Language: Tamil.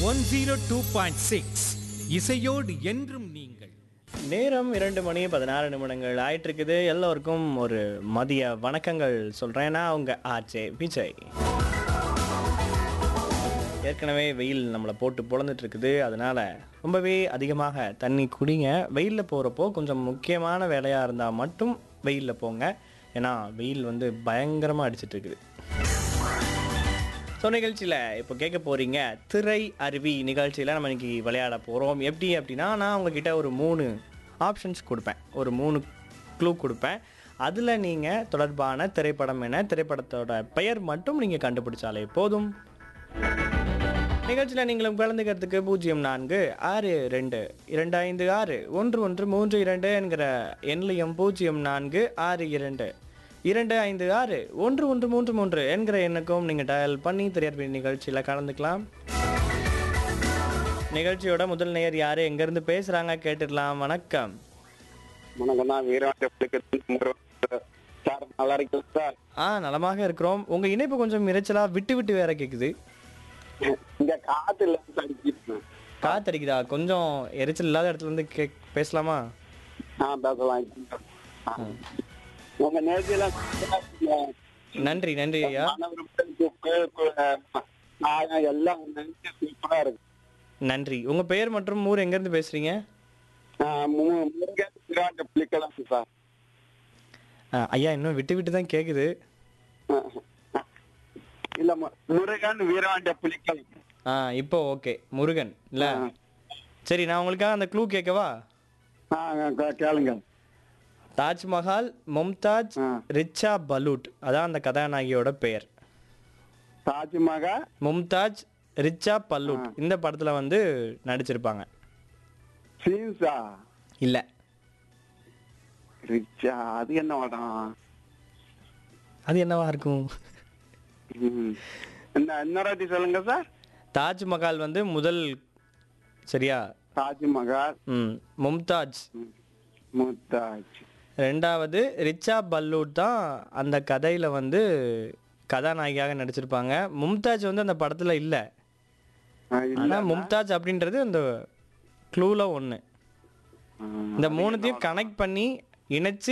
One zero two point six இசையோடு என்றும் நீங்கள் நேரம் இரண்டு மணி பதினாறு நிமிடங்கள் ஆயிட்டு இருக்குது எல்லோருக்கும் ஒரு மதிய வணக்கங்கள் சொல்றேன் நான் உங்க ஆச்சே விஜய் ஏற்கனவே வெயில் நம்மளை போட்டு பொழந்துட்டு இருக்குது அதனால ரொம்பவே அதிகமாக தண்ணி குடிங்க வெயிலில் போகிறப்போ கொஞ்சம் முக்கியமான வேலையாக இருந்தால் மட்டும் வெயிலில் போங்க ஏன்னா வெயில் வந்து பயங்கரமாக அடிச்சிட்டு இருக்குது ஸோ நிகழ்ச்சியில் இப்போ கேட்க போகிறீங்க திரை அருவி நிகழ்ச்சியில் நம்ம இன்னைக்கு விளையாட போகிறோம் எப்படி அப்படின்னா நான் உங்ககிட்ட ஒரு மூணு ஆப்ஷன்ஸ் கொடுப்பேன் ஒரு மூணு க்ளூ கொடுப்பேன் அதில் நீங்கள் தொடர்பான திரைப்படம் என திரைப்படத்தோட பெயர் மட்டும் நீங்கள் கண்டுபிடிச்சாலே போதும் நிகழ்ச்சியில் நீங்களும் கலந்துக்கிறதுக்கு பூஜ்ஜியம் நான்கு ஆறு ரெண்டு இரண்டு ஐந்து ஆறு ஒன்று ஒன்று மூன்று இரண்டு என்கிற எண்ணிலையும் பூஜ்ஜியம் நான்கு ஆறு இரண்டு இரண்டு ஐந்து ஆறு ஒன்று ஒன்று மூன்று மூன்று என்கிற எண்ணுக்கும் நீங்கள் டயல் பண்ணி திரையரவி நிகழ்ச்சியில் கலந்துக்கலாம் நிகழ்ச்சியோட முதல் நேயர் யாரு எங்கேருந்து பேசுகிறாங்க கேட்டுடலாம் வணக்கம் வணக்கம் நான் வீரவாண்டி சார் நல்லா இருக்கீங்க சார் ஆ நலமாக இருக்கிறோம் உங்கள் இணைப்பு கொஞ்சம் இறைச்சலாக விட்டு விட்டு வேற கேட்குது இங்க காத்து இல்ல சார் அடிக்குது. காத்தடிக்குதா கொஞ்சம் எரிச்சல் இல்லாத இடத்துல இருந்து கே பேசலாமா ஆ பேசலாம் ஆ. உங்க நேரத்திலாம் நன்றி நன்றி ஐயா மாணவர்களுக்கு கு- கு- நான் எல்லாம் நினைச்சு சூப்பரா இருக்கு நன்றி உங்க பெயர் மற்றும் ஊர் எங்க இருந்து பேசுறீங்க ஆ, மு- முருகன் வீரவாண்டி பிள்ளைக்கலாம் சார் அஹ், ஐயா இன்னும் விட்டு விட்டு தான் கேக்குது ஆ. இல்ல மு- முருகன் வீரவாண்டி புலிக்கலாம் ஆ இப்போ ஓகே முருகன் இல்ல சரி நான் உங்களுக்காக அந்த க்ளூ கேட்கவா ஆ கே- கேளுங்க தாஜ்மஹால் மும்தாஜ் ஆ. ரிச்சா பலூட் அதான் அந்த கதாநாயகியோட பெயர் தாஜ்மஹால் மும்தாஜ் ரிச்சா பல்லூட் இந்த படத்துல வந்து நடிச்சிருப்பாங்க சீன்ஸா இல்ல ரிச்சா அது என்ன படம் அது என்னவா இருக்கும் ம். என்ன இன்னொரு வாட்டி சொல்லுங்க சார் தாஜ்மஹால் வந்து முதல் சரியா தாஜ்மஹால் ம் மும்தாஜ் ம். முத்தாஜ் ரெண்டாவது ரிச்சா பல்லூட் தான் அந்த கதையில வந்து கதாநாயகியாக நடிச்சிருப்பாங்க மும்தாஜ் வந்து அந்த படத்துல இல்ல ஆ, இல்ல ஆனா மும்தாஜ் அப்படின்றது அந்த க்ளூல ஒண்ணு ஆ. இந்த மூணுத்தையும் கனெக்ட் பண்ணி இணைச்சு